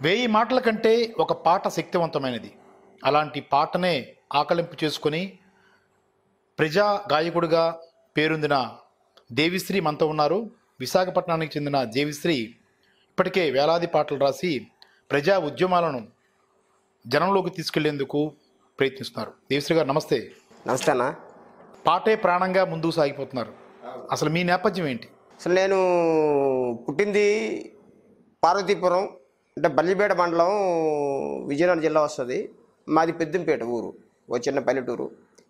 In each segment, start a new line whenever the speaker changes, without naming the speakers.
వేయి మాటల కంటే ఒక పాట శక్తివంతమైనది అలాంటి పాటనే ఆకలింపు చేసుకొని ప్రజా గాయకుడిగా పేరొందిన దేవిశ్రీ మనతో ఉన్నారు విశాఖపట్నానికి చెందిన దేవిశ్రీ ఇప్పటికే వేలాది పాటలు రాసి ప్రజా ఉద్యమాలను జనంలోకి తీసుకెళ్లేందుకు ప్రయత్నిస్తున్నారు దేవిశ్రీ గారు నమస్తే
నమస్తే అన్న
పాటే ప్రాణంగా ముందుకు సాగిపోతున్నారు అసలు మీ నేపథ్యం ఏంటి
అసలు నేను పుట్టింది పార్వతీపురం అంటే బల్లిపేట మండలం విజయనగరం జిల్లా వస్తుంది మాది పెద్దంపేట ఊరు ఓ చిన్న పల్లెటూరు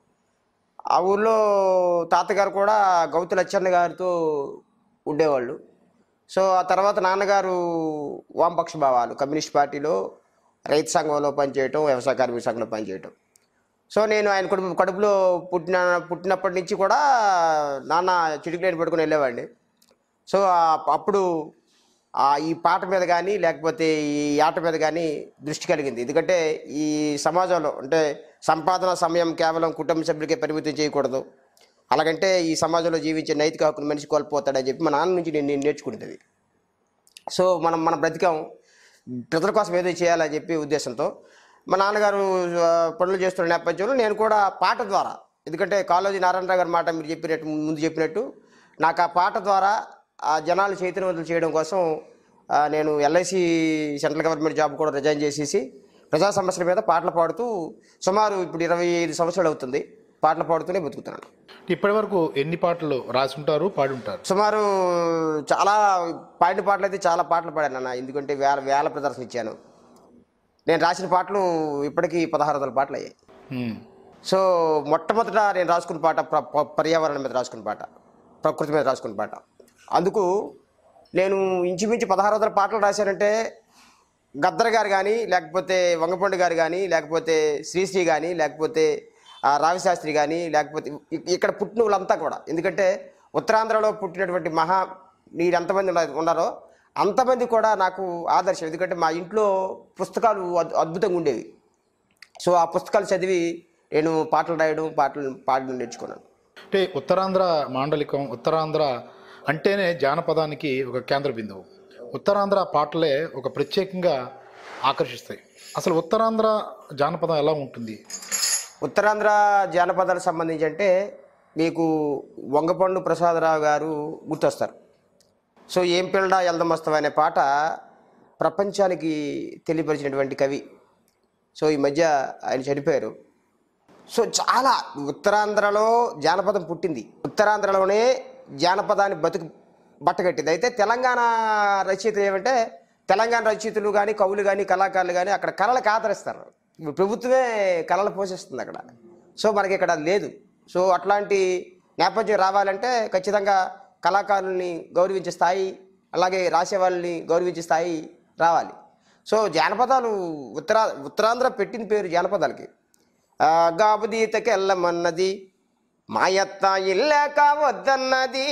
ఆ ఊర్లో తాతగారు కూడా గౌతు లచ్చన్న గారితో ఉండేవాళ్ళు సో ఆ తర్వాత నాన్నగారు వామపక్ష భావాలు కమ్యూనిస్ట్ పార్టీలో రైతు సంఘంలో పనిచేయటం వ్యవసాయ కార్మిక సంఘంలో పనిచేయటం సో నేను ఆయన కడుపు కడుపులో పుట్టిన పుట్టినప్పటి నుంచి కూడా నాన్న చిటికలేని పట్టుకుని వెళ్ళేవాడిని సో ఆ- అప్పుడు ఆ ఈ పాట మీద కానీ లేకపోతే ఈ ఆట మీద కానీ దృష్టి కలిగింది ఎందుకంటే ఈ సమాజంలో అంటే సంపాదన సమయం కేవలం కుటుంబ సభ్యులకే పరిమితం చేయకూడదు అలాగంటే ఈ సమాజంలో జీవించే నైతిక హక్కును మనిషి కోల్పోతాడని చెప్పి మా నాన్న నుంచి నేను నేను నేర్చుకునేది సో మనం మన బ్రతికం ప్రజల కోసం ఏదో చేయాలని చెప్పి ఉద్దేశంతో మా నాన్నగారు ఆ, పనులు చేస్తున్న నేపథ్యంలో నేను కూడా పాట ద్వారా ఎందుకంటే కాళోజీ నారాయణరావు గారి మాట మీరు చెప్పినట్టు ముందు చెప్పినట్టు నాకు ఆ పాట ద్వారా ఆ జనాలు చైతన్యవంతులు చేయడం కోసం ఆ, నేను ఎల్ఐసి సెంట్రల్ గవర్నమెంట్ జాబ్ కూడా రిజైన్ చేసేసి ప్రజా సమస్యల మీద పాటలు పాడుతూ సుమారు ఇప్పుడు ఇరవై ఐదు సంవత్సరాలు అవుతుంది పాటలు పాడుతూనే బతుకుతున్నాను
ఇప్పటి వరకు ఎన్ని పాటలు రాసి ఉంటారు పాడి ఉంటారు
సుమారు చాలా పాడిన పాటలు అయితే చాలా పాటలు పాడాను అన్న ఎందుకంటే వేల వేల ప్రదర్శన ఇచ్చాను నేను రాసిన పాటలు ఇప్పటికీ పదహారు వందల పాటలు అయ్యాయి
ఉమ్.
సో మొట్టమొదట నేను రాసుకున్న పాట ప్ర- ప- పర్యావరణం మీద రాసుకున్న పాట ప్రకృతి మీద రాసుకున్న పాట అందుకు నేను ఇంచుమించు పదహారు వందల పాటలు రాశానంటే గద్దర్ గారు కానీ లేకపోతే వంగపండు గారు కానీ లేకపోతే శ్రీశ్రీ కానీ లేకపోతే ఆ, రావిశాస్త్రి కానీ లేకపోతే ఇ- ఇక్కడ పుట్టిన వాళ్ళంతా కూడా ఎందుకంటే ఉత్తరాంధ్రలో పుట్టినటువంటి మహా మీరు ఎంతమంది ఉన్నా- ఉన్నారో అంతమంది కూడా నాకు ఆదర్శం ఎందుకంటే మా ఇంట్లో పుస్తకాలు అద్- అద్భుతంగా ఉండేవి సో ఆ పుస్తకాలు చదివి నేను పాటలు రాయడం పాటలు పాడడం నేర్చుకున్నాను
అంటే ఉత్తరాంధ్ర మాండలికం ఉత్తరాంధ్ర అంటేనే జానపదానికి ఒక కేంద్ర బిందువు ఉత్తరాంధ్ర పాటలే ఒక ప్రత్యేకంగా ఆకర్షిస్తాయి అసలు ఉత్తరాంధ్ర జానపదం ఎలా ఉంటుంది
ఉత్తరాంధ్ర జానపదాలకు సంబంధించి అంటే మీకు వంగపండు ప్రసాదరావు గారు గుర్తొస్తారు సో ఏం పిల్లడా ఎల్దమస్తవ అనే పాట ప్రపంచానికి తెలియపరిచినటువంటి కవి సో ఈ మధ్య ఆయన చనిపోయారు సో చాలా ఉత్తరాంధ్రలో జానపదం పుట్టింది ఉత్తరాంధ్రలోనే జానపదాన్ని బతుకు బట్టగట్టింది అయితే తెలంగాణ రచయితలు ఏమంటే తెలంగాణ రచయితలు కానీ కవులు కానీ కళాకారులు కానీ అక్కడ కళలకు ఆదరిస్తారు ఇప్పుడు ప్రభుత్వమే కళలు పోషిస్తుంది అక్కడ సో మనకి ఇక్కడ లేదు సో అట్లాంటి నేపథ్యం రావాలంటే ఖచ్చితంగా కళాకారుల్ని గౌరవించే స్థాయి అలాగే రాసే వాళ్ళని గౌరవించే స్థాయి రావాలి సో జానపదాలు ఉత్తరా ఉత్తరాంధ్ర పెట్టిన పేరు జానపదాలకి ఆ, గాబుదీతకి వెళ్ళమన్నది మాయత్త ఇల్లేక వద్దన్నది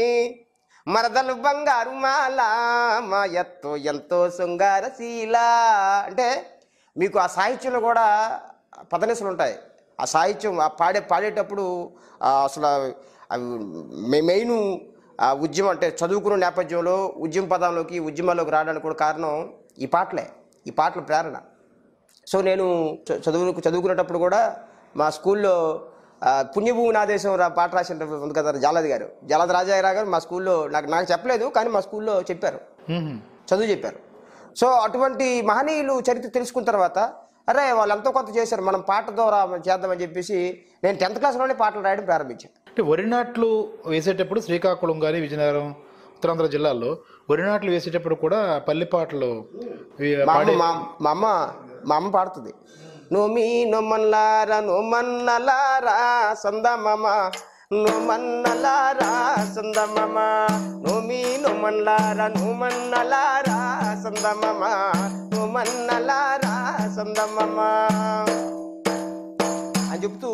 మరదలు బంగారు మాల మాయత్తో ఎంతో శృంగారశీల అంటే మీకు ఆ సాహిత్యంలో కూడా పదనిసలు ఉంటాయి ఆ సాహిత్యం ఆ పాడే పాడేటప్పుడు ఆ అసలు అవి మె- మెయిన్ ఆ ఉద్యమం అంటే చదువుకున్న నేపథ్యంలో ఉద్యమ పదంలోకి ఉద్యమాల్లోకి రావడానికి కూడా కారణం ఈ పాటలే ఈ పాటల ప్రేరణ సో నేను చ- చదువు చదువుకునేటప్పుడు కూడా మా స్కూల్లో ఆ, పుణ్యభూమి నాదేశం రా పాట రాసిన ఉంది కదా జాలది గారు జాలది రాజారావు గారు మా స్కూల్లో నాకు నాకు చెప్పలేదు కానీ మా స్కూల్లో చెప్పారు
మ్మ్.
చదువు చెప్పారు సో అటువంటి మహనీయులు చరిత్ర తెలుసుకున్న తర్వాత అరే వాళ్ళు ఎంతో కొంత చేశారు మనం పాట ద్వారా చేద్దామని చెప్పేసి నేను టెన్త్ క్లాస్లోనే పాటలు రాయడం ప్రారంభించాను
అంటే వరి నాట్లు వేసేటప్పుడు శ్రీకాకుళం కానీ విజయనగరం ఉత్తరాంధ్ర జిల్లాల్లో వరి నాట్లు వేసేటప్పుడు కూడా పల్లె పాటలు వీ-
మా
పాడే
అమ్మ మా- మా అమ్మ మా అమ్మ పాడుతుంది నోమి నొమ్మన్లారా నోమన్నలారా సందమమ నోమన్నలారా సందమమ నోమి నొమ్మన్లారా నోమన్నలారా సందమమ నోమన్నలారా సందమమ అని చెప్తూ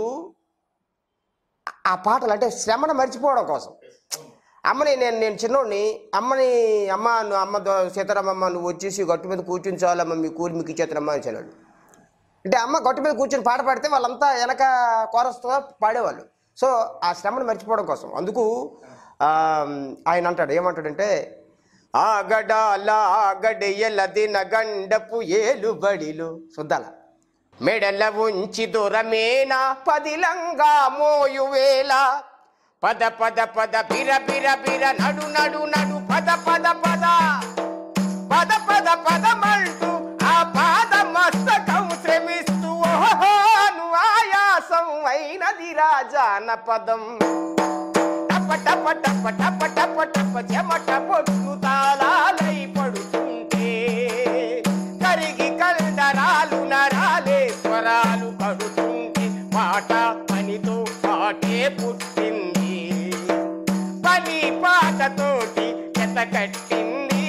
ఆ పాటలు అంటే శ్రమను మర్చిపోవడం కోసం అమ్మని నేను నేను చిన్నోడిని అమ్మని అమ్మ నువ్వు అమ్మ దో- సీతారామమ్మ నువ్వు వచ్చేసి గట్టు మీద కూర్చుని చాలమ్మ మీ కూలి మీకు ఇచ్చేతనమ్మ అని చెప్పాడు అంటే అమ్మ గట్టు మీద కూర్చొని పాట పాడితే వాళ్ళంతా వెనక కోరస్తో పాడేవాళ్ళు సో ఆ శ్రమను మర్చిపోవడం కోసం అందుకు ఆ, ఆయన అంటాడు ఏమంటాడంటే ఆగడాల ఆగడెయల దిన గండపు ఏలుబడిలో సుద్దాల మెడల ఉంచి దూరమేన పదిలంగా మోయువేళ పద పద పద బిర బిర బిర నడు నడు నడు పద పద పద పద పద పదమంటూ ఆ పాద మస్తకం శ్రమిస్తూ ఓహోను ఆయాసం అయినది రాజాన పదం టప టప టప టప టప టప చెమట పొట్టు తాళాలై పడుతుంటే కరిగి కండరాలు నరాలే స్వరాలు కడుతుంటే పాట పనితో పాటే పుట్టింది పని పాటతోటి జత కట్టింది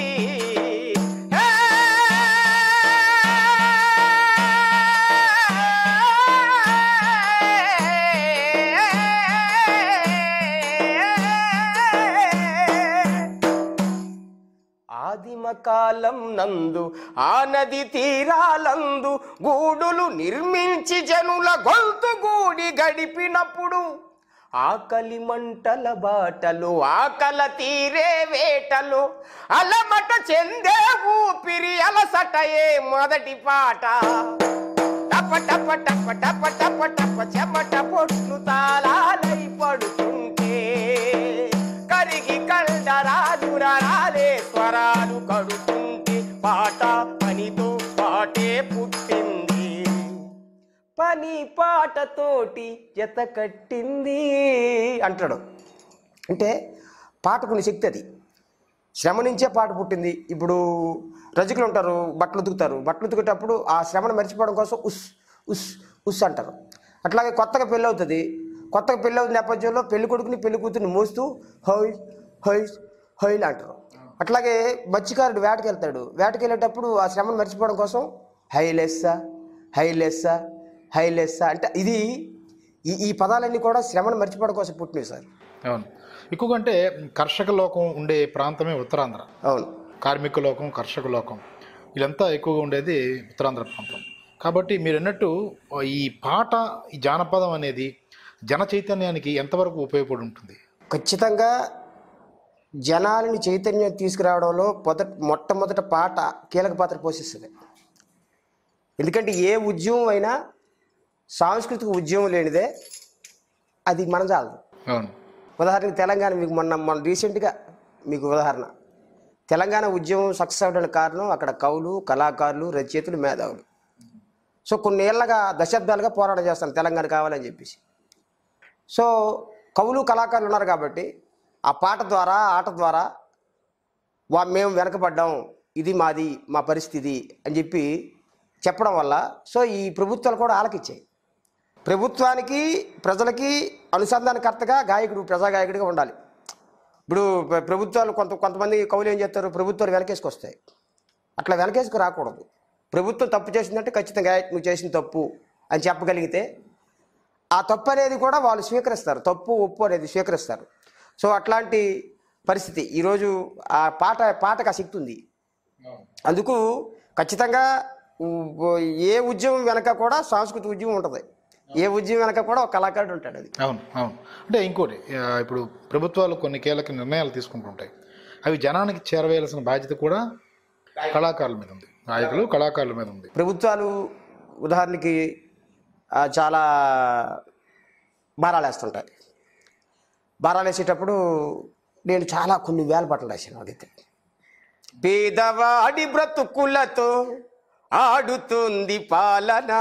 ఆదిమ కాలం నందు ఆ నది తీరాలందు గూడులు నిర్మించి జనుల గొంతు గూడి గడిపినప్పుడు ఆకలి మంటల బాటలు ఆకల తీరే వేటలు అలమట చెందే ఊపిరి అలసటయే మొదటి పాట టప టప టప టప టప టప చెమట పొట్లు తాళాలై పడుతుంటే కరిగి కండరాలు రాలే స్వరాలు కడుతుంటే పాట పనితో పాటే పుట్టింది పని పాటతోటి జత కట్టింది అంటాడు అంటే పాట కొన్ని శక్తి అది శ్రమ నుంచే పాట పుట్టింది ఇప్పుడు రజకులు ఉంటారు బట్టలు ఉతుకుతారు బట్టలు ఉతికేటప్పుడు ఆ శ్రమను మర్చిపోవడం కోసం ఉస్ ఉస్ ఉస్ అంటారు అట్లాగే కొత్తగా పెళ్ళి అవుతుంది కొత్తగా పెళ్ళి అవుతున్న నేపథ్యంలో పెళ్లి కొడుకుని పెళ్లి కూతుర్ని మోస్తూ హోయ్ హోయ్ హోయ్లు అంటారు అట్లాగే మత్స్యకారుడు వేటకి వెళ్తాడు వేటకి వెళ్ళేటప్పుడు ఆ శ్రమను మర్చిపోవడం కోసం హైలెస్సా హైలెస్సా హైలెస్సా అంటే ఇది ఈ ఈ పదాలన్నీ కూడా శ్రమను మర్చిపోవడం కోసం పుట్టినవి సార్
అవును ఎక్కువగా అంటే కర్షక లోకం ఉండే ప్రాంతమే ఉత్తరాంధ్ర
అవును
కార్మిక లోకం కర్షక లోకం వీళ్ళంతా ఎక్కువగా ఉండేది ఉత్తరాంధ్ర ప్రాంతం కాబట్టి మీరు అన్నట్టు ఈ పాట ఈ జానపదం అనేది జన చైతన్యానికి ఎంతవరకు ఉపయోగపడి ఉంటుంది
ఖచ్చితంగా జనాలని చైతన్యం తీసుకురావడంలో మొదట మొట్టమొదట పాట కీలక పాత్ర పోషిస్తుంది ఎందుకంటే ఏ ఉద్యమం అయినా సాంస్కృతిక ఉద్యమం లేనిదే అది మన చాలదు
అవును
ఉదాహరణకి తెలంగాణ మీకు మొన్న మొన్న రీసెంట్గా మీకు ఉదాహరణ తెలంగాణ ఉద్యమం సక్సెస్ అవ్వడానికి కారణం అక్కడ కవులు కళాకారులు రచయితలు మేధావులు సో కొన్నేళ్లగా దశాబ్దాలుగా పోరాటం చేస్తాను తెలంగాణ కావాలని చెప్పేసి సో కవులు కళాకారులు ఉన్నారు కాబట్టి ఆ పాట ద్వారా ఆట ద్వారా వా మేము వెనకబడ్డాం ఇది మాది మా పరిస్థితి అని చెప్పి చెప్పడం వల్ల సో ఈ ప్రభుత్వాలు కూడా ఆలకిచ్చాయి ప్రభుత్వానికి ప్రజలకి అనుసంధానకర్తగా గాయకుడు ప్రజా గాయకుడిగా ఉండాలి ఇప్పుడు ప్ర- ప్రభుత్వాలు కొంత కొంతమంది కవులు ఏం చేస్తారు ప్రభుత్వాలు వెనకేసుకొస్తాయి అట్లా వెనకేసుకు రాకూడదు ప్రభుత్వం తప్పు చేసిందంటే ఖచ్చితంగా "ఏయ్, నువ్వు చేసిన తప్పు అని చెప్పగలిగితే ఆ తప్పు అనేది కూడా వాళ్ళు స్వీకరిస్తారు తప్పు ఒప్పు అనేది స్వీకరిస్తారు సో అట్లాంటి పరిస్థితి ఈరోజు ఆ పాట పాటకు ఆ శక్తి ఉంది అందుకు ఖచ్చితంగా ఉ- ఏ ఉద్యమం వెనక కూడా సాంస్కృతిక ఉద్యమం ఉంటుంది ఏ ఉద్యమం వెనక కూడా ఒక కళాకారుడు ఉంటాడు అది
అవును అవును అంటే ఇంకోటి ఆ, ఇప్పుడు ప్రభుత్వాలు కొన్ని కీలక నిర్ణయాలు తీసుకుంటుంటాయి అవి జనానికి చేరవేయాల్సిన బాధ్యత కూడా కళాకారుల మీద ఉంది నాయకులు కళాకారుల మీద ఉంది
ప్రభుత్వాలు ఉదాహరణకి ఆ, చాలా భారాలు వేస్తుంటాయి భారాలు వేసేటప్పుడు నేను చాలా కొన్ని వేల బట్టలు రాశాను అడిగితే పేదవాడి బ్రతుకులతో ఆడుతుంది పాలన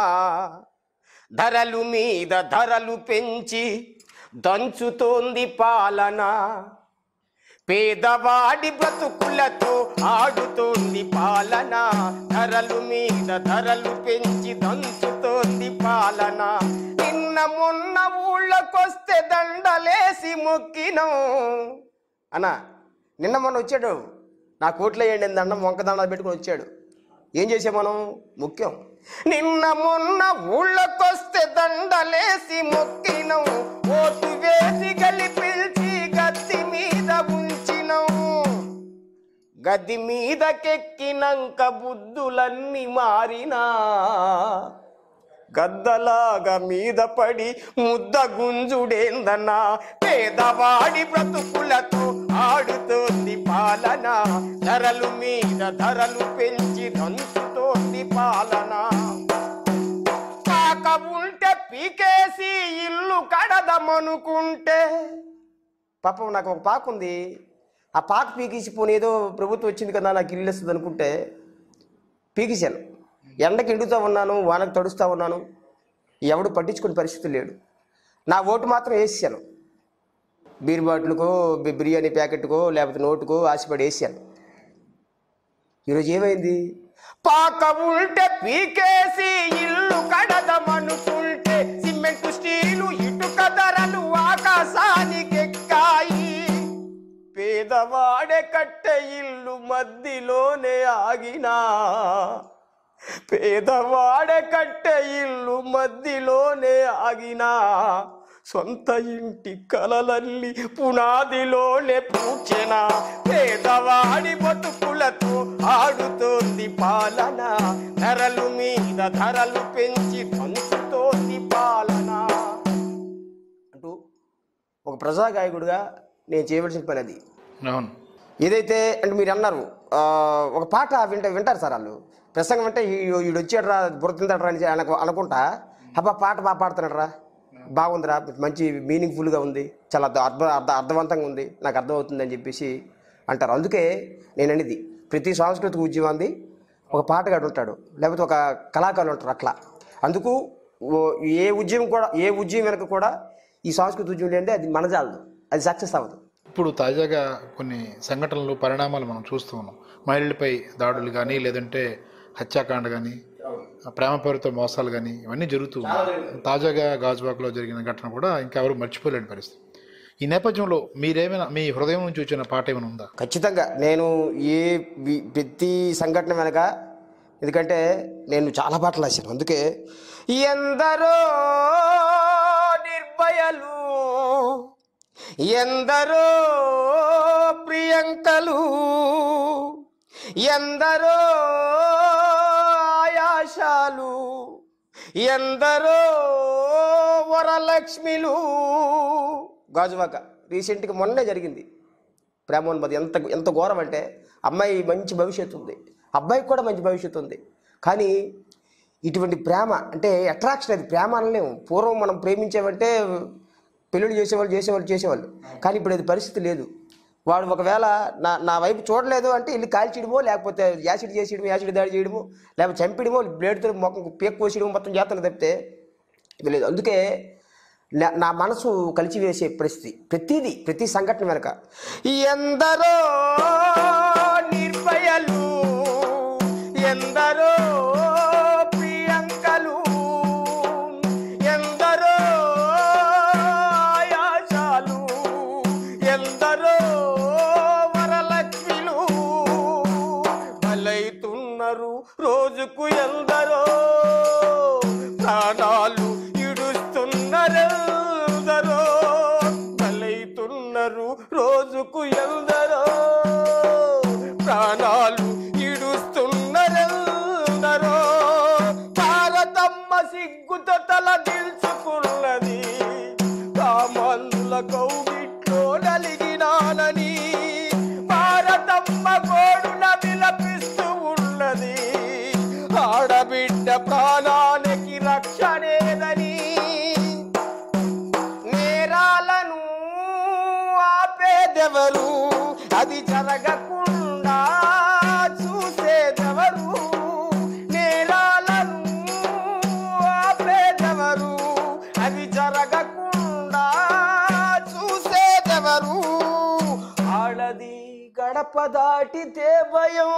ధరలు మీద ధరలు పెంచి దంచుతోంది పాలన పేదవాడి బ్రతుకులతో ఆడుతోంది పాలన ధరలు మీద ధరలు పెంచి దంచుతోంది పాలన నిన్న మొన్న ఊళ్ళకొస్తే దండలేసి మొక్కినం అన్నా నిన్న మొన్న వచ్చాడు నా కోట్లో వేయండి అని దండం వంక దండాలు పెట్టుకుని వచ్చాడు ఏం చేసాం మనం ముఖ్యం నిన్న మొన్న ఊళ్ళకొస్తే దండలేసి మొక్కినం ఓటు వేసి గలిపిల్చి గత్తి మీద ఉంచినం గది మీదకెక్కినంక బుద్ధులన్నీ మారినా గద్దలాగా మీద పడి ముద్ద గుంజుడేందన్నా పేదవాడి బ్రతుకులతో ఆడుతోంది పాలన ధరలు మీద ధరలు పెంచి దంచుతోంది పాలన పాక ఉంటే పీకేసి ఇల్లు కడదమనుకుంటే పాపం నాకు ఒక పాక ఉంది ఆ పాక పీకేసి పోనీ ఏదో ప్రభుత్వం వచ్చింది కదా నాకు ఇల్లు ఇస్తుంది అనుకుంటే పీకేశాను ఎండకి ఎండుతూ ఉన్నాను వానకు తడుస్తూ ఉన్నాను ఎవడు పట్టించుకునే పరిస్థితి లేడు నా ఓటు మాత్రం వేసాను బీర్ బాటిల్కో బి- బిర్యానీ ప్యాకెట్కో లేకపోతే నోటుకో ఆశపడి వేసాను ఈరోజు ఏమైంది పాక ఉంటే పీకేసి ఇల్లు కడదమనుకుంటే సిమెంట్ స్టీలు ఇటుక ధరలు ఆకాశానికెక్కాయి పేదవాడే కట్టె ఇల్లు మధ్యలోనే ఆగినా పేదవాడే కట్టె ఇల్లు మధ్యలోనే ఆగినా సొంత ఇంటి కలలల్లి పునాదిలోనే పూచెన పేదవాడి బతుకులతో ఆడుతోంది పాలన ధరలు మీద ధరలు పెంచి పంచుతోంది పాలన అంటూ ఒక ప్రజాగాయకుడిగా నేను చేయవలసిన పని అది
అవును
ఏదైతే అంటే మీరు అన్నారు ఆ, ఒక పాట వింట వింటారు సార్ వాళ్ళు ప్రసంగం అంటే ఈ- ఈడు వచ్చాడరా బుర్రతిందడరా అని అనుకో అనుకుంటా అబ్బా పాట బాగా పాడుతున్నాడరా బాగుందిరా మంచి మీనింగ్ఫుల్గా ఉంది చాలా అర్థ అర్థ అర్థ అర్థవంతంగా ఉంది నాకు అర్థమవుతుంది అని చెప్పేసి అంటారు అందుకే నేను అనేది ప్రతి సాంస్కృతిక ఉద్యమాన్ని ఒక పాటగాడు ఉంటాడు లేకపోతే ఒక కళాకారులు ఉంటారు అట్లా అందుకు ఓ- ఏ ఉద్యమం కూడా ఏ ఉద్యమం వెనక కూడా ఈ సాంస్కృతిక ఉద్యమం లేదంటే అది మనజాలదు అది సక్సెస్ అవ్వదు
ఇప్పుడు తాజాగా కొన్ని సంఘటనలు పరిణామాలు మనం చూస్తూ ఉన్నాం మహిళలపై దాడులు కానీ లేదంటే హత్యాకాండ కానీ ప్రేమ పేరుతో మోసాలు కానీ ఇవన్నీ జరుగుతూ ఉన్నాయి తాజాగా గాజువాకలో జరిగిన ఘటన కూడా ఇంకా ఎవరు మర్చిపోలేని పరిస్థితి ఈ నేపథ్యంలో మీరేమైనా మీ హృదయం నుంచి వచ్చిన పాట ఏమైనా ఉందా
ఖచ్చితంగా నేను ఏ వి- ప్రతి సంఘటన వెనక ఎందుకంటే నేను చాలా పాటలు రాశాను అందుకే ఎందరో నిర్భయలు ఎందరో ప్రియంకలు ఎందరో ఆయాశాలు ఎందరో వరలక్ష్మిలు గాజువాక రీసెంట్గా మొన్నే జరిగింది ప్రేమోన్మది ఎంత ఎంత ఘోరం అంటే అమ్మాయి మంచి భవిష్యత్తు ఉంది అబ్బాయికి కూడా మంచి భవిష్యత్తు ఉంది కానీ ఇటువంటి ప్రేమ అంటే అట్రాక్షన్ అది ప్రేమ అనలేము పూర్వం మనం ప్రేమించామంటే పెళ్ళిళ్ళు చేసేవాళ్ళు చేసేవాళ్ళు చేసేవాళ్ళు కానీ ఇప్పుడు అది పరిస్థితి లేదు వాడు ఒకవేళ నా నా వైపు చూడలేదు అంటే ఇల్లు కాల్చేయడమో లేకపోతే యాసిడ్ చేసేయడమో యాసిడ్ దాడి చేయడమో లేకపోతే చంపడమో బ్లేడ్తో మొక్కం పేక్ కోసేయడమో మొత్తం చేస్తాను తప్పితే ఇది లేదు అందుకే నా- నా మనసు కలిచివేసే పరిస్థితి ప్రతిదీ ప్రతి సంఘటన వెనక ఎందరో నిర్భయలు ఎందరో ప్రియంకలు ఎందరో ఆయాసాలు ఎందరో వరలక్ష్మిలు బలైతున్నారు రోజుకు ఎందరో ప్రాణాలు ఇడుస్తున్నారెందరో బలైతున్నారు రోజుకు ఎందరో ప్రాణాలు ఇడుస్తున్నారెందరో భారతమ్మ సిగ్గుతో తల దిల్చుకున్నది కామందుల కౌగిట్లో నలిగినానని భారతమ్మ గోడున విలపిస్తూ ఉన్నది ఆడబిడ్డ ప్రాణానికి రక్షణేదని నేరాలను ఆపేదెవరు అది జరగకుండా చూసేదెవరు నేరాలను ఆపేదెవరు అది జరగకుండా చూసేదెవరు ఆడది గడప దాటితే భయం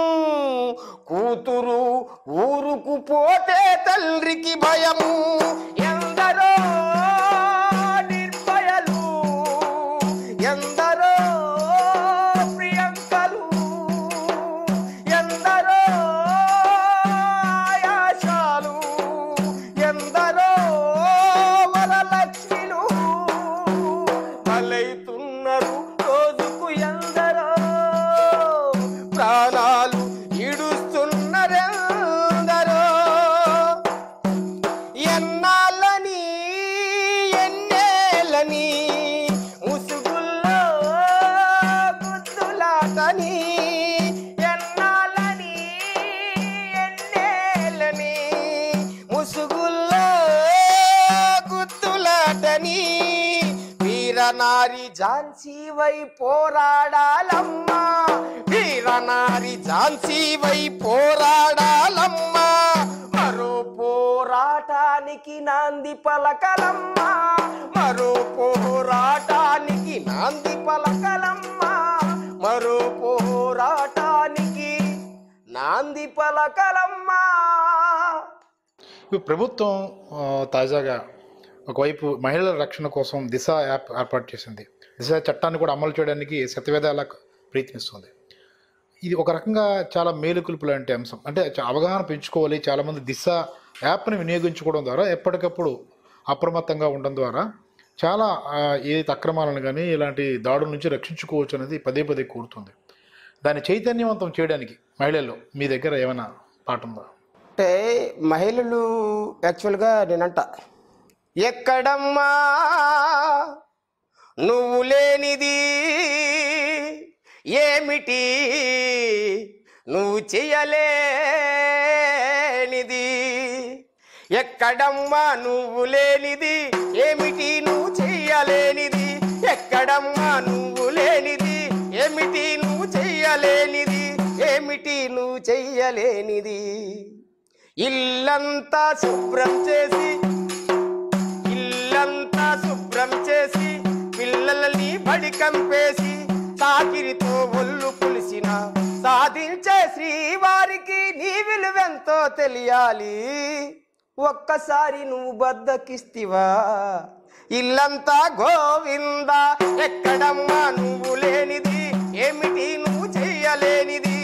కూతురు ఊరుకు పోతే తండ్రికి భయము ఎందరో నిర్భయలు ఎందరో ప్రియంకలు ఎందరో ఆయాసాలు ఎందరో వరలక్ష్మిలు బలైతున్నారు రోజుకు ఎందరో ప్రాణాలు ఇడుస్తున్నారెందరో ఎన్నాళ్ళని ఎన్నేళ్ళని ముసుగుల్లో గుద్దులాటని వీరనారి ఝాన్సీ వై పోరాడాలమ్మా వీరనారి ఝాన్సీ వై పోరాడాలమ్మా మరో పోరాటానికి నాంది పలకలమ్మా మరో పోరాటానికి నాంది పలకలమ్మా మరో పోరాటానికి నాంది పలకలమ్మా
ఇప్పుడు ప్రభుత్వం ఆ, తాజాగా ఒకవైపు మహిళల రక్షణ కోసం దిశ యాప్ ఏర్పాటు చేసింది దిశ చట్టాన్ని కూడా అమలు చేయడానికి శతవేదాల ప్రయత్నిస్తుంది ఇది ఒక రకంగా చాలా మేలుకొలుపు లాంటి అంశం అంటే చ- అవగాహన పెంచుకోవాలి చాలామంది దిశ యాప్ని వినియోగించుకోవడం ద్వారా ఎప్పటికప్పుడు అప్రమత్తంగా ఉండడం ద్వారా చాలా ఆ, ఏ అక్రమాలను కానీ ఇలాంటి దాడుల నుంచి రక్షించుకోవచ్చు అనేది పదే పదే కోరుతుంది దాన్ని చైతన్యవంతం చేయడానికి మహిళల్లో మీ దగ్గర ఏమైనా పాట ఉందా
అంటే మహిళలు యాక్చువల్గా నేనంట ఎక్కడమ్మా నువ్వు లేనిది ఏమిటి నువ్వు చేయలేనిది ఎక్కడమ్మా నువ్వు లేనిది ఏమిటి నువ్వు చెయ్యలేనిది ఎక్కడమ్మా నువ్వు లేనిది ఏమిటి నువ్వు చెయ్యలేనిది ఏమిటి నువ్వు చెయ్యలేనిది ఇల్లంతా శుభ్రం చేసి ఇల్లంతా శుభ్రం చేసి పిల్లలని బడి కంపేసి చాకిరితో ఒళ్ళు పులిసిన సాధించే శ్రీవారికి నీ విలువెంతో తెలియాలి ఒక్కసారి నువ్వు బద్దకిస్తివా ఇల్లంతా గోవింద ఎక్కడమ్మా నువ్వు లేనిది ఏమిటి నువ్వు చెయ్యలేనిది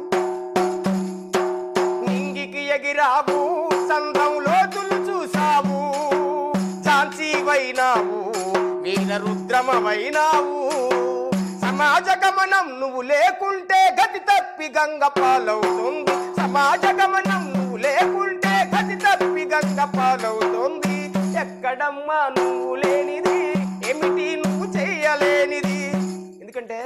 నింగికి ఎగిరావు సంద్రంలో చూసావు ఝాన్సీ వైనావు వీర రుద్రమవైనావు సమాజ గమనం నువ్వు లేకుంటే గతి తప్పి గంగ పాలవుతుంది సమాజ గమనం నువ్వు లేకుంటే గతి తప్పి గంగ పాలవుతుంది ఎక్కడమ్మా నువ్వు లేనిది ఏమిటి నువ్వు చెయ్యలేనిది ఎందుకంటే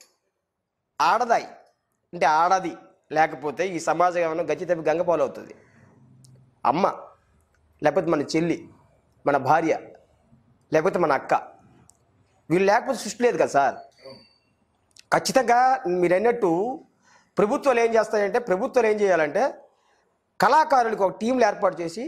ఆడదాయి అంటే ఆడది లేకపోతే ఈ సమాజ గమనం గచ్చి తప్పి గంగపాలు అవుతుంది అమ్మ లేకపోతే మన చెల్లి మన భార్య లేకపోతే మన అక్క వీళ్ళు లేకపోతే సృష్టి లేదు కదా సార్ ఖచ్చితంగా మీరు అన్నట్టు ప్రభుత్వాలు ఏం చేస్తాయంటే ప్రభుత్వాలు ఏం చేయాలంటే కళాకారులకు ఒక టీంలు ఏర్పాటు చేసి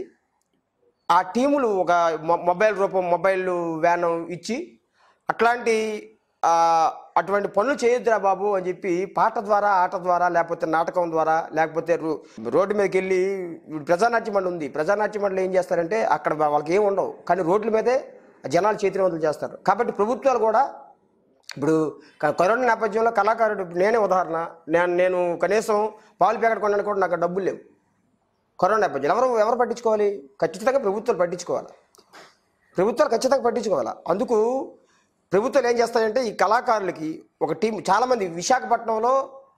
ఆ టీములు ఒక మొ- మొబైల్ రూపం మొబైల్ వ్యాన్ ఇచ్చి అట్లాంటి ఆ, అటువంటి పనులు చేయొద్దురా బాబు అని చెప్పి పాట ద్వారా ఆట ద్వారా లేకపోతే నాటకం ద్వారా లేకపోతే రో- రోడ్డు మీదకి వెళ్ళి ఇప్పుడు ప్రజానాట్య మండలి ఉంది ప్రజానాట్య మండలి ఏం చేస్తారంటే అక్కడ వాళ్ళకి ఏం ఉండవు కానీ రోడ్ల మీదే జనాలు చైతన్యవంతులు చేస్తారు కాబట్టి ప్రభుత్వాలు కూడా ఇప్పుడు క- కరోనా నేపథ్యంలో కళాకారుడు నేనే ఉదాహరణ నేను నేను కనీసం పాలు ప్యాకెట్ కొనడానికి కూడా నాకు డబ్బులు లేవు కరోనా నేపథ్యంలో ఎవరు ఎవరు పట్టించుకోవాలి ఖచ్చితంగా ప్రభుత్వాలు పట్టించుకోవాలి ప్రభుత్వాలు ఖచ్చితంగా పట్టించుకోవాలి అందుకు ప్రభుత్వాలు ఏం చేస్తాయంటే ఈ కళాకారులకి ఒక టీం చాలామంది విశాఖపట్నంలో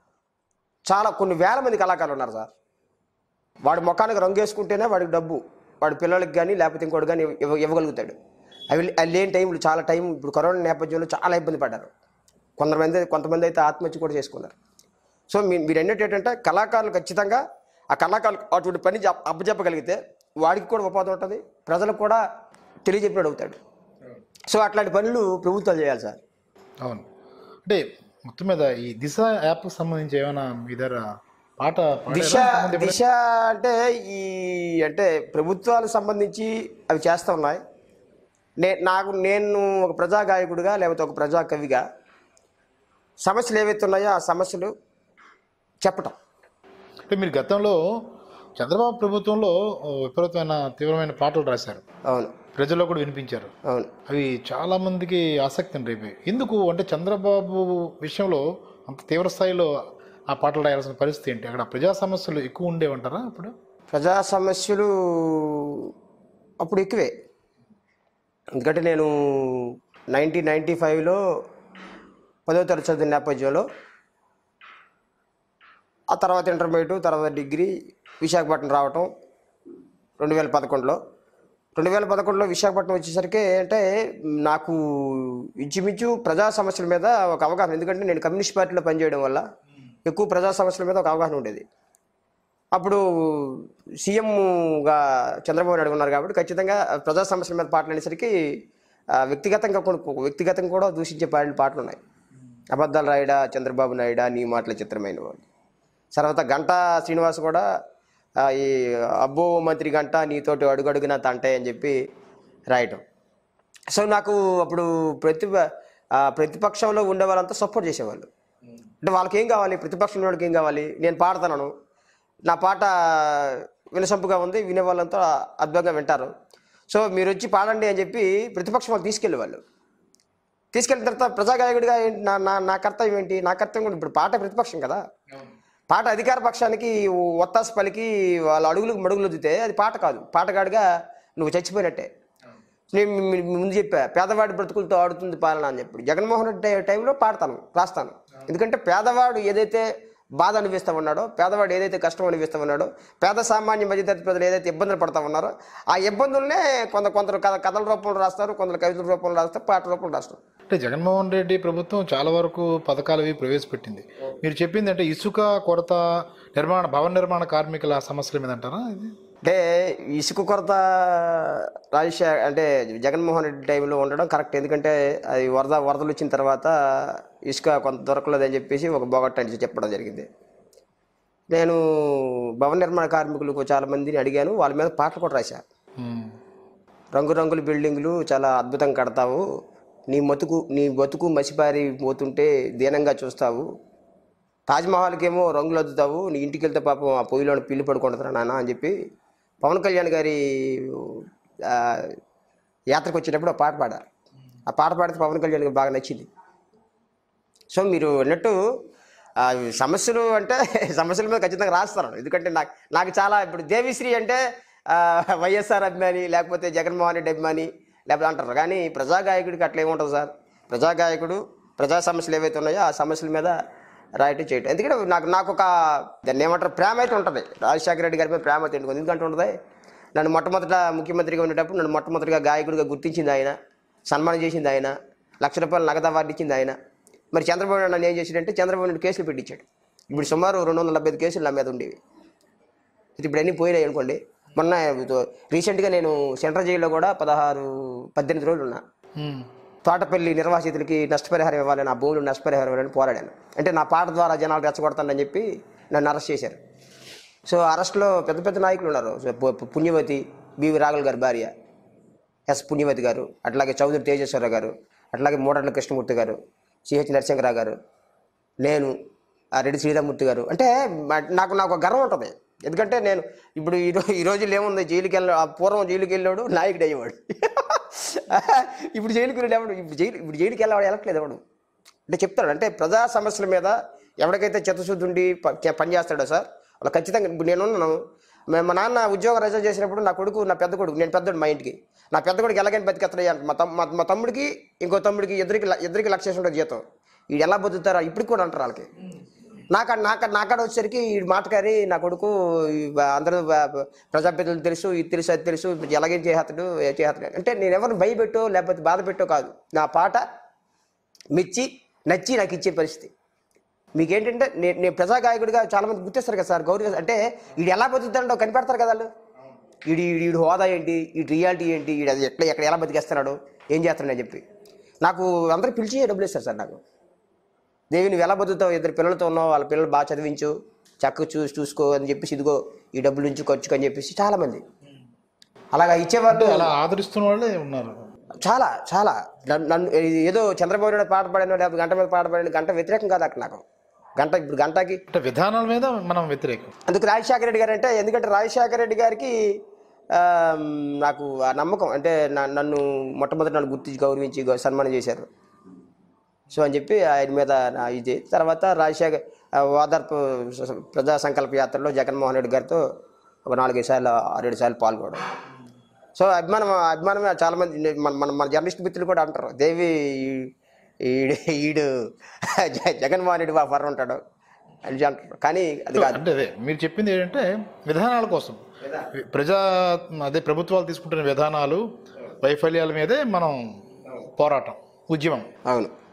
చాలా కొన్ని వేల మంది కళాకారులు ఉన్నారు సార్ వాడి ముఖానికి రంగు వేసుకుంటేనే వాడికి డబ్బు వాడి పిల్లలకి కానీ లేకపోతే ఇంకోటి కానీ ఇవ్వ ఇవ్వగలుగుతాడు అవి అవి లేని టైంలు చాలా టైం ఇప్పుడు కరోనా నేపథ్యంలో చాలా ఇబ్బంది పడ్డారు కొంతమంది కొంతమంది అయితే ఆత్మహత్య కూడా చేసుకున్నారు సో మీ మీరు అన్నట్టు ఏంటంటే కళాకారులు ఖచ్చితంగా ఆ కళాకారులు అటువంటి పని జప్- అప్పచెప్పగలిగితే వాడికి కూడా ఉపాధి ఉంటుంది ప్రజలకు కూడా తెలియజెప్పినట్టు అవుతాడు సో అట్లాంటి పనులు ప్రభుత్వాలు చేయాలి సార్
అవును అంటే మొత్తం మీద ఈ దిశ యాప్కి సంబంధించి ఏమైనా మీ దగ్గర పాట పాడారా?
దిశ
ఇంతకుముందు ఎప్పుడైనా?
దిశ అంటే ఈ అంటే ప్రభుత్వాలకు సంబంధించి అవి చేస్తూ ఉన్నాయి నే నాకు నేను ఒక ప్రజా గాయకుడిగా లేకపోతే ఒక ప్రజా కవిగా సమస్యలు ఏవైతే ఉన్నాయో ఆ సమస్యలు చెప్పటం
అంటే మీరు గతంలో చంద్రబాబు ప్రభుత్వంలో ఓ విపరీతమైన తీవ్రమైన పాటలు రాశారు
అవును
ప్రజల్లో కూడా వినిపించారు
అవును
అవి చాలా మందికి ఆసక్తిని రేపాయి ఎందుకు అంటే చంద్రబాబు విషయంలో అంత తీవ్ర స్థాయిలో ఆ పాటలు రాయాల్సిన పరిస్థితి ఏంటి అక్కడ ప్రజా సమస్యలు ఎక్కువ ఉండేవంటారా అప్పుడు
ప్రజా సమస్యలు అప్పుడు ఎక్కువే ఎందుకంటే నేను నైన్టీన్ నైంటీ ఫైవ్లో పదో తరగతి చదివిన నేపథ్యంలో ఆ తర్వాత ఇంటర్మీడియట్ తర్వాత డిగ్రీ విశాఖపట్నం రావటం రెండు వేల పదకొండులో రెండు వేల పదకొండులో విశాఖపట్నం వచ్చేసరికి అంటే నాకు ఇంచుమించు ప్రజా సమస్యల మీద ఒక అవగాహన ఎందుకంటే నేను కమ్యూనిస్ట్ పార్టీలో పనిచేయడం వల్ల ఎక్కువ ప్రజా సమస్యల మీద ఒక అవగాహన ఉండేది అప్పుడు సీఎంగా చంద్రబాబు నాయుడు ఉన్నారు కాబట్టి ఖచ్చితంగా ప్రజా సమస్యల మీద పాటలు అనేసరికి ఆ, వ్యక్తిగతంగా కొన్ని వ్యక్తిగతంగా కూడా దూషించే పాడిన పాటలు ఉన్నాయి అబద్ధాలు రాయడా చంద్రబాబు నాయుడా నీ మాటల చిత్రమైన వాడు తర్వాత గంటా శ్రీనివాస్ కూడా ఆ, ఈ అబ్బో మంత్రి గంట నీతోటి అడుగడుగునా తంటే అని చెప్పి రాయటం సో నాకు అప్పుడు ప్రతి ఆ, ప్రతిపక్షంలో ఉండే వాళ్ళంతా సపోర్ట్ చేసేవాళ్ళు అంటే వాళ్ళకి ఏం కావాలి ప్రతిపక్షంలో వాళ్ళకి ఏం కావాలి నేను పాడుతున్నాను నా పాట వినసొంపుగా ఉంది వినే వాళ్ళంతా అద్భుతంగా వింటారు సో మీరు వచ్చి పాడండి అని చెప్పి ప్రతిపక్షం వాళ్ళు తీసుకెళ్ళేవాళ్ళు తీసుకెళ్ళిన తర్వాత ప్రజాగాయకుడిగా ఏంటి నా నా నా కర్తవ్యం ఏంటి నా కర్తవ్యం కూడా ఇప్పుడు పాట ప్రతిపక్షం కదా పాట అధికార పక్షానికి ఒత్తాసు పలికి వాళ్ళ అడుగులకు మడుగులు వదితే అది పాట కాదు పాటగాడిగా నువ్వు చచ్చిపోయినట్టే నేను మీ- మీ- మీ ముందు చెప్పా పేదవాడి బ్రతుకులతో ఆడుతుంది పాలన అని చెప్పి జగన్మోహన్ రెడ్డి టైంలో పాడతాను రాస్తాను ఎందుకంటే పేదవాడు ఏదైతే బాధ అనిపిస్తూ ఉన్నాడో పేదవాడు ఏదైతే కష్టం అనిపిస్తూ ఉన్నాడో పేద సామాన్య మధ్యతరగతి ప్రజలు ఏదైతే ఇబ్బందులు పడతా ఉన్నారో ఆ ఇబ్బందులనే కొంత కొందరు కథ కథల రూపంలో రాస్తారు కొందరు కవితల రూపంలో రాస్తారు పాట రూపంలో రాస్తారు
అంటే జగన్మోహన్ రెడ్డి ప్రభుత్వం చాలా వరకు పథకాలు ఇవి ప్రవేశపెట్టింది మీరు చెప్పింది అంటే ఇసుక కొరత నిర్మాణ భవన నిర్మాణ కార్మికుల సమస్యల మీద అంటారా ఇది
అంటే ఇసుక కొరత రాజశేఖర్ అంటే జగన్మోహన్ రెడ్డి టైంలో ఉండడం కరెక్ట్ ఎందుకంటే అది వరద వరదలు వచ్చిన తర్వాత ఇసుక కొంత దొరకలేదని చెప్పేసి ఒక బొగట్ట అని చెప్పడం జరిగింది నేను భవన నిర్మాణ కార్మికులకు చాలా మందిని అడిగాను వాళ్ళ మీద పాటలు కూడా రాశా
ఉమ్.
రంగురంగుల బిల్డింగ్లు చాలా అద్భుతంగా కడతావు నీ మతుకు నీ బతుకు మసిపారి పోతుంటే దీనంగా చూస్తావు తాజ్మహల్కేమో రంగులు అద్దుతావు నీ ఇంటికి వెళ్తే పాపం ఆ పొయ్యిలో పిల్లి పడుకుంటారా నాన్న అని చెప్పి పవన్ కళ్యాణ్ గారి ఆ, యాత్రకు వచ్చేటప్పుడు ఆ పాట పాడారు ఆ పాట పాడితే పవన్ కళ్యాణ్ గారికి బాగా నచ్చింది సో మీరు అన్నట్టు ఆ, సమస్యలు అంటే సమస్యల మీద ఖచ్చితంగా రాస్తారు ఎందుకంటే నాకు నాకు చాలా ఇప్పుడు దేవిశ్రీ అంటే ఆ, వైఎస్ఆర్ అభిమాని లేకపోతే జగన్మోహన్ రెడ్డి అభిమాని లేకపోతే అంటారు కానీ ప్రజాగాయకుడికి అట్లా ఏముంటుంది సార్ ప్రజాగాయకుడు ప్రజా సమస్యలు ఏవైతే ఉన్నాయో ఆ సమస్యల మీద రాయటం చేయటం ఎందుకంటే నాకు నాకు ఒక దాన్ని ఏమంటారు ప్రేమ అయితే ఉంటుంది రాజశేఖర రెడ్డి గారి మీద ప్రేమ అయితే ఉంటుంది ఎందుకంటే ఉంటుంది నన్ను మొట్టమొదట ముఖ్యమంత్రిగా ఉండేటప్పుడు నన్ను మొట్టమొదటిగా గాయకుడిగా గుర్తించింది ఆయన సన్మానం చేసింది ఆయన లక్ష రూపాయలు నగదు అవార్డు ఇచ్చింది ఆయన మరి చంద్రబాబు నాయుడు నన్ను ఏం చేశాడంటే చంద్రబాబు నాయుడు కేసులు పెట్టించాడు ఇప్పుడు సుమారు రెండు వందల డెబ్బై ఐదు కేసులు నా మీద ఉండేవి ఇది ఇప్పుడు అన్నీ పోయినాయి అనుకోండి మొన్న రీసెంట్గా నేను సెంట్రల్ జైల్లో కూడా పదహారు పద్దెనిమిది రోజులు ఉన్నా
ఉమ్.
తోటపల్లి నిర్వాసితులకి నష్టపరిహారం ఇవ్వాలని ఆ భూములు నష్టపరిహారం ఇవ్వాలని పోరాడాను అంటే నా పాట ద్వారా జనాలు రెచ్చగొడతానని చెప్పి నన్ను అరెస్ట్ చేశారు సో అరెస్ట్లో పెద్ద పెద్ద నాయకులు ఉన్నారు సో పు- పు- పుణ్యవతి బివి రాఘుల్ గారి భార్య ఎస్ పుణ్యవతి గారు అట్లాగే చౌదరి తేజేశ్వరరావు గారు అట్లాగే మూడట్ల కృష్ణమూర్తి గారు సిహెచ్ నరసింహరావు గారు నేను ఆ రెడ్డి శ్రీరామూర్తి గారు అంటే మా- నాకు నాకు ఒక గర్వం ఉంటుంది ఎందుకంటే నేను ఇప్పుడు ఈ రో- ఈ రోజుల్లో ఏముంది జైలుకి వెళ్ళ ఆ పూర్వం జైలుకి వెళ్ళాడు నాయకుడు అయ్యేవాడు ఇప్పుడు జైలుకి వెళ్ళేవాడు ఇప్పుడు జైలు ఇప్పుడు జైలుకి వెళ్ళేవాడు వెళ్ళట్లేదు ఎవడు అంటే చెప్తాడు అంటే ప్రజా సమస్యల మీద ఎవరికైతే చిత్తశుద్ధి ఉండి ప- చే- పనిచేస్తాడో సార్ వాళ్ళు ఖచ్చితంగా ఇప్పుడు నేను ఉన్నాను మే- మా నాన్న ఉద్యోగం రిజైన్ చేసినప్పుడు నా కొడుకు నా పెద్ద కొడుకు నేను పెద్దోడు మా ఇంటికి నా పెద్ద కొడుకు ఎలాగైనా బతికెత్తలే అంట మా తమ్ మా- మా తమ్ముడికి ఇంకో తమ్ముడికి ఇద్దరికి ల- ఇద్దరికి లక్ష చేసి ఉంటుంది జీతం వీడు ఎలా బతుకుతారా ఇప్పటికి కూడా అంటారు వాళ్ళకి నాక నాక నాకాడ వచ్చేసరికి ఈ మాటకారి నా కొడుకు ఈ బ- అందరూ బ- బ- ప్రజాప్రతినిధులు తెలుసు ఇది తెలుసు అది తెలుసు ఎలాగేం చేస్తాడు ఏ చేస్తాడు అంటే నేను ఎవరిని భయపెట్టో లేకపోతే బాధ పెట్టో కాదు నా పాట మెచ్చి నచ్చి నాకు ఇచ్చే పరిస్థితి మీకేంటంటే నేను నేను ప్రజాగాయకుడిగా చాలా మంది గుర్తిస్తారు కదా సార్ గౌరవ అంటే వీడు ఎలా బతుకుతాడో కనిపెడతారు కదా వాళ్ళు వీడి వీడి వీడి హోదా ఏంటి వీడి రియాలిటీ ఏంటి వీడు అది ఎట్లా ఎక్కడ ఎలా బతికేస్తున్నాడు ఏం చేస్తున్నాడని చెప్పి నాకు అందరూ పిలిచి డబ్బులు ఇస్తారు సార్ నాకు దేవి నువ్వు ఎలా బతుకుతావు ఇద్దరు పిల్లలతో ఉన్నావు వాళ్ళ పిల్లలు బాగా చదివించు చక్కగా చూసి చూసుకో అని చెప్పేసి ఇదిగో ఈ డబ్బుల నుంచి ఖర్చుకు అని చెప్పేసి చాలామంది అలాగా ఇచ్చేవాళ్ళు
అలా ఆదరిస్తున్న వాళ్ళే ఉన్నారు
చాలా చాలా నన్ను- నన్ను ఏదో చంద్రబాబు నాయుడు పాట పాడాను లేకపోతే గంట మీద పాట పాడాను గంట వ్యతిరేకం కాదు అక్కడ నాకు గంట ఇప్పుడు గంటకి
అంటే విధానాల మీద మనం వ్యతిరేకం
అందుకు రాజశేఖర రెడ్డి గారు అంటే ఎందుకంటే రాజశేఖర రెడ్డి గారికి ఆ, నాకు ఆ నమ్మకం అంటే నా- నన్ను మొట్టమొదటి నన్ను గుర్తించి గౌరవించి గౌ- సన్మానం చేశారు సో అని చెప్పి ఆయన మీద నా ఇది తర్వాత రాజశేఖర్ ఆ, ఓదార్పు స- ప్రజా సంకల్ప యాత్రలో జగన్మోహన్ రెడ్డి గారితో ఒక నాలుగైదు సార్లు ఆరేడు సార్లు పాల్గొనడం సో అభిమానం అభిమానమే చాలా మంది నే- మన మన మన జర్నలిస్ట్ మిత్రులు కూడా అంటారు దేవి ఈ- ఈడు ఈడు జ- జగన్మోహన్ రెడ్డి బాగా ఫర్ ఉంటాడు అని అంటారు కానీ అది కాదు
అంటే అదే మీరు చెప్పింది ఏంటంటే విధానాల కోసం ప్రజా అదే ప్రభుత్వాలు తీసుకుంటున్న విధానాలు వైఫల్యాల మీదే మనం పోరాటం ఉద్యమం
అవును